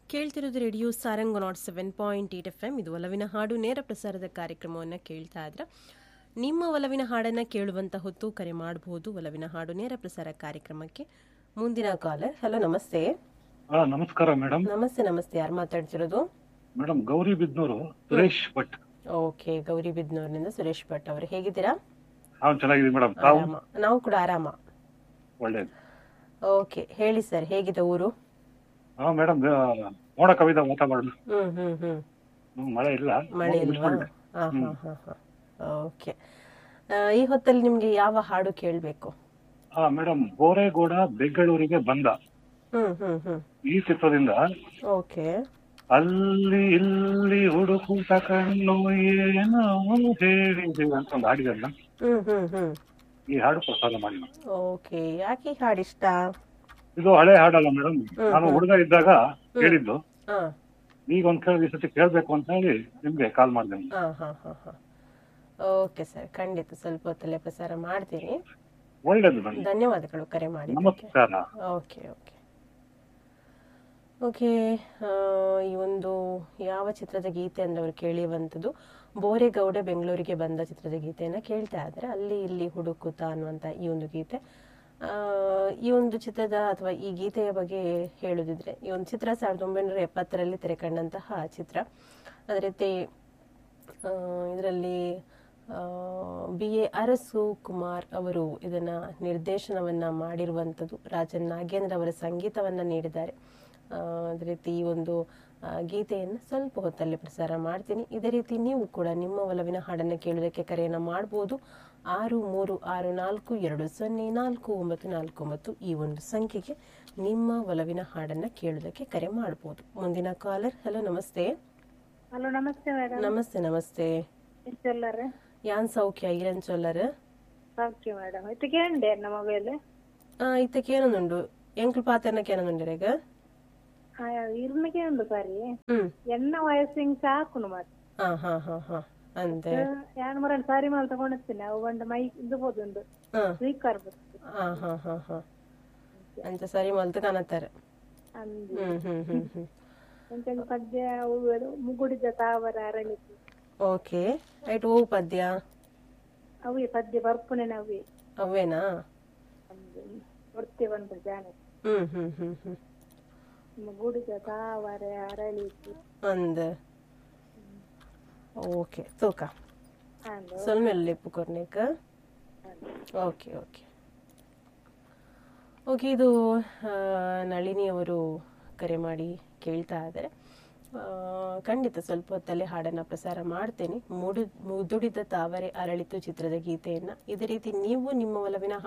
ಕೇಳ್ತಿರೋದು radio Sarang naught seven point eight F M ಇದು ಒಲವಿನ ಹಾಡು ನೇರ ಪ್ರಸಾರದ ಕಾರ್ಯಕ್ರಮವನ್ನು ಕೇಳ್ತಾ ಇದ್ರೆ ನಿಮ್ಮ ಒಲವಿನ ಹಾಡನ್ನ ಕೇಳುವಂತ ಹೊತ್ತು ಕರೆ ಮಾಡಬಹುದು ಒಲವಿನ ಹಾಡು ನೇರ ಪ್ರಸಾರ ಕಾರ್ಯಕ್ರಮಕ್ಕೆ ಮುಂದಿನ ಕಾಲರ್ ಹಲೋ ನಮಸ್ತೆ ಹಾ ನಮಸ್ಕಾರ ಮೇಡಮ್ ನಮಸ್ತೆ ನಮಸ್ತೆ ಯಾರು ಮಾತಾಡ್ತಿರೋದು ಮೇಡಮ್ ಗೌರಿ ಬಿದ್ನೂರು ಸುರೇಶ್ ಭಟ್ ಓಕೆ ಗೌರಿಬಿದ್ನೂರಿನಿಂದ ಸುರೇಶ್ ಭಟ್ ಅವರು ಹೇಗಿದ್ದೀರಾ ಹಾ ಚೆನ್ನಾಗಿದೆ ಮೇಡಮ್ ತಾವು ಆರಾಮ ನಾವು ಕೂಡ ಆರಾಮ ಒಳ್ಳೇದು ಓಕೆ ಹೇಳಿ ಸರ್ ಹೇಗಿದೆ ಊರು ಹಾ ಮೇಡಮ್ ಮೋಡ ಕವಿದ ವಾತಾವರಣ ಹ್ಮ್ ಹ್ಮ್ ಹ್ಮ್ ಹ್ಮ್, ಮಳೆ ಇಲ್ಲ ಮಳೆ ಇಲ್ವಾ ಮುಚ್ಕೊಂಡೆ. ಹಾ ಹಾ ಹಾ ಹಾ ಓಕೆ ಈ ಹೊತ್ತಲ್ಲಿ ನಿಮ್ಗೆ ಯಾವ ಹಾಡು ಕೇಳಬೇಕು ಹಾ ಮೇಡಮ್ ಬೋರೇಗೌಡ ಬೆಂಗಳೂರಿಗೆ ಬಂದ ಹ್ಮ್ ಹ್ಮ್ ಹ್ಮ್ ಈ ಚಿತ್ರದಿಂದ ಓಕೆ ಅಲ್ಲಿ ಇಲ್ಲಿ ಹುಡುಕುಟ ಕಣ್ಣು ಏನೋ ಹೇಳಿದೆ ಅಂತ ಒಂದು ಹಾಡಿದಲ್ಲ ಹ್ಮ್ ಹ್ಮ್ ಹ್ಮ್ ಈ ಹಾಡು ಪ್ರಸಾರ ಮಾಡಿ madam. ಓಕೆ ಯಾಕೆ ಈ ಹಾಡು ಇಷ್ಟ ಇದು ಹಳೆ ಹಾಡಲ್ಲ ಮೇಡಮ್ ನಾನು ಹುಡುಗ ಇದ್ದಾಗ ಕೇಳಿದ್ದು ಹಾ ಈಗ ಒಂದ್ ಕೇಳಿ ಈ ಸತಿ ಕೇಳ್ಬೇಕು ಅಂತ ಹೇಳಿ ನಿಮ್ಗೆ ಕಾಲ್ ಮಾಡಿದೆ ಹಾ ಹಾ ಹಾ ಹಾ ಓಕೆ ಸರ್ ಖಂಡಿತ ಸ್ವಲ್ಪ ಹೊತ್ತಲ್ಲೇ ಪ್ರಸಾರ ಮಾಡ್ತೀನಿ ಒಳ್ಳೇದು ಮೇಡಮ್ ಧನ್ಯವಾದಗಳು ಕರೆ ಮಾಡಿ ನಮಸ್ಕಾರ ಓಕೆ ಓಕೆ ಓಕೆ ಈ ಒಂದು ಯಾವ ಚಿತ್ರದ ಗೀತೆ ಅಂದ್ರೆ ಅವರು ಕೇಳಿರುವಂಥದ್ದು ಬೋರೇಗೌಡ ಬೆಂಗಳೂರಿಗೆ ಬಂದ ಚಿತ್ರದ ಗೀತೆಯನ್ನು ಕೇಳ್ತಾ ಇದ್ದಾರೆ ಅಲ್ಲಿ ಇಲ್ಲಿ ಹುಡುಕುತ್ತಾ ಅನ್ನುವಂಥ ಈ ಒಂದು ಗೀತೆ ಆ, ಈ ಒಂದು ಚಿತ್ರದ ಅಥವಾ ಈ ಗೀತೆಯ ಬಗ್ಗೆ ಹೇಳುದಿದ್ರೆ ಈ ಒಂದು ಚಿತ್ರ ಸಾವಿರದ ಒಂಬೈನೂರ ಎಪ್ಪತ್ತರಲ್ಲಿ ತೆರೆ ಕಂಡಂತಹ ಚಿತ್ರ ಅದೇ ರೀತಿ ಇದರಲ್ಲಿ ಬಿ ಎ ಅರಸು ಕುಮಾರ್ ಅವರು ಇದನ್ನ ನಿರ್ದೇಶನವನ್ನ ಮಾಡಿರುವಂಥದ್ದು ರಾಜನ್ ನಾಗೇಂದ್ರ ಅವರ ಸಂಗೀತವನ್ನ ನೀಡಿದ್ದಾರೆ ಆ, ಅದೇ ರೀತಿ ಈ ಒಂದು ಆ, ಗೀತೆಯನ್ನು ಸ್ವಲ್ಪ ಹೊತ್ತಲ್ಲಿ ಪ್ರಸಾರ ಮಾಡ್ತೀನಿ ಇದೇ ರೀತಿ ನೀವು ಕೂಡ ನಿಮ್ಮ ಒಲವಿನ ಹಾಡನ್ನು ಕೇಳೋದಕ್ಕೆ ಕರೆಯನ್ನು ಮಾಡಬಹುದು ಆರು ಮೂರು ಆರು ನಾಲ್ಕು ಎರಡು ಸೊನ್ನೆ ನಾಲ್ಕು ಒಂಬತ್ತು ನಾಲ್ಕು ಒಂಬತ್ತು ಈ ಒಂದು ಸಂಖ್ಯೆಗೆ ನಿಮ್ಮ ಒಲವಿನ ಹಾಡನ್ನ ಕೇಳೋದಕ್ಕೆ ಕರೆ ಮಾಡಬಹುದು ಮುಂದಿನ ಕಾಲರ್ ಹಲೋ ನಮಸ್ತೆ ಹಲೋ ನಮಸ್ತೆ ಮೇಡಮ್ ನಮಸ್ತೆ ನಮಸ್ತೆ ಇಷ್ಟೆಲ್ಲರ ಯಾನ್ ಸೌಖ್ಯ ಈರನ್ ಚೊಲ್ಲರ್ ಸೌಖ್ಯ ಮೇಡಮ್ ಇದು ಕೇಂಡೆ ನಮ್ಮ ಮೊಬೈಲ್ ಇತ್ತಕ್ಕೆ ಏನೊಂದುಂಡು ಎಂಕ್ಲು ಪಾತ್ರನಕ್ಕೆ ಏನೊಂದುಂಡಿರ ಈಗ ഇരുന്നൊക്കെ ഉണ്ട് സാരി ಹ್ಮ್ എണ്ണ വയസ്സിങ് ചാക്കുന്നു മാറ്റി ಹಾ ಹಾ ಹಾ ಹಾ ಅಂದೆ ഞാൻ പറയാൻ സാരി മാല തಗೊಂಡಿರ್ತೀನಿ ಅವು ಒಂದು ಮೈ ಇದು ಹೋದುಂಡು ಹಾ ಸ್ವೀಕಾರ ಹಾ ಹಾ ಹಾ ಹಾ ಅಂತ ಸರಿ ಮಲ್ತು ಕಾಣತ್ತಾರೆ ಅಂದು ಹ್ಮ್ ಹ್ಮ್ ಹ್ಮ್ ಹ್ಮ್ ಎಂತೆಂದು ಪದ್ಯ ಅವು ಮುಗುಡಿದ ತಾವರ ಅರಳಿತು ಓಕೆ ಐಟ್ ಓ ಪದ್ಯ ಅವು ಪದ್ಯ ಬರ್ಪುನೆ ನಾವೇ ಅವೇನಾ ಅಂದು ಕೊಡ್ತೇವಂತ ಜಾನ ಹ್ಮ್ ಹ್ಮ್ ಹ್ಮ್ ಹ್ಮ್ ಮುಗುಡಿದ ತಾವರ ಅರಳಿತು ಅಂದ ಓಕೆ ತೂಕ ಅಂದು ಸ್ವಲ್ಪ ಲಿಪ್ಪು ಕೊರ್ನಿಕ ಓಕೆ ಓಕೆ ಓಕೆ ಇದು ಆ, ನಳಿನಿ ಅವರು ಕರೆ ಮಾಡಿ ಕೇಳ್ತಾ ಇದ್ದಾರೆ ಆ, ಖಂಡಿತ ಸ್ವಲ್ಪ ಹೊತ್ತಲ್ಲಿ ಹಾಡನ್ನು ಪ್ರಸಾರ ಮಾಡ್ತೇನೆ ಮುಡು ಮುದುಡಿದ ತಾವರೆ ಅರಳಿತು ಚಿತ್ರದ ಗೀತೆಯನ್ನು ಇದೇ ರೀತಿ ನೀವು ನಿಮ್ಮ ಒಲವಿನ